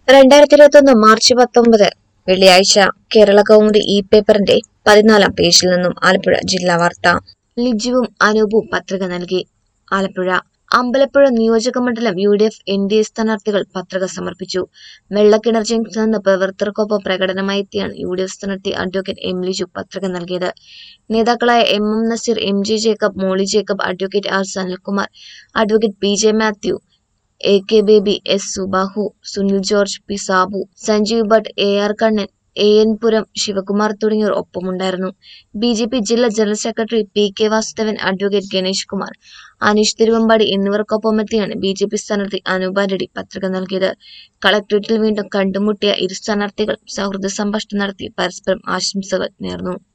രണ്ടായിരത്തി ഇരുപത്തി ഒന്ന് മാർച്ച് പത്തൊമ്പത് വെള്ളിയാഴ്ച കേരള കൗമുദി ഇ പേപ്പറിന്റെ പതിനാലാം പേജിൽ നിന്നും ആലപ്പുഴ ജില്ലാ വാർത്ത ലിജുവും അനൂപും പത്രിക നൽകി ആലപ്പുഴ അമ്പലപ്പുഴ നിയോജക മണ്ഡലം U D F N D A സ്ഥാനാർത്ഥികൾ പത്രിക സമർപ്പിച്ചു വെള്ളക്കിണർ ജംഗ്ഷനിൽ നിന്ന് പ്രവർത്തകർക്കൊപ്പം പ്രകടനമായി എത്തിയാണ് യു ഡി എഫ് സ്ഥാനാർത്ഥി അഡ്വക്കേറ്റ് എം ലിജു പത്രിക നൽകിയത് നേതാക്കളായ M M Naseer M J Jacob Molly Jacob advocate R Sanalkumar advocate P J Mathew A K Baby S Subahu Sunil George P Sabu Sanjeev Bhatt A R Kannan A N Puram Sivakumar തുടങ്ങിയവർ ഒപ്പമുണ്ടായിരുന്നു ബി ജെ പി ജില്ലാ general secretary P K Vasudevan advocate Ganesh Kumar Aneesh Thiruvambady എന്നിവർക്കൊപ്പമെത്തിയാണ് B J P സ്ഥാനാർത്ഥി അനൂപ റെഡ്ഡി പത്രിക നൽകിയത് കളക്ടറേറ്റിൽ വീണ്ടും കണ്ടുമുട്ടിയ ഇരു സ്ഥാനാർത്ഥികൾ സൗഹൃദ സംഭാഷണം നടത്തി പരസ്പരം ആശംസകൾ നേർന്നു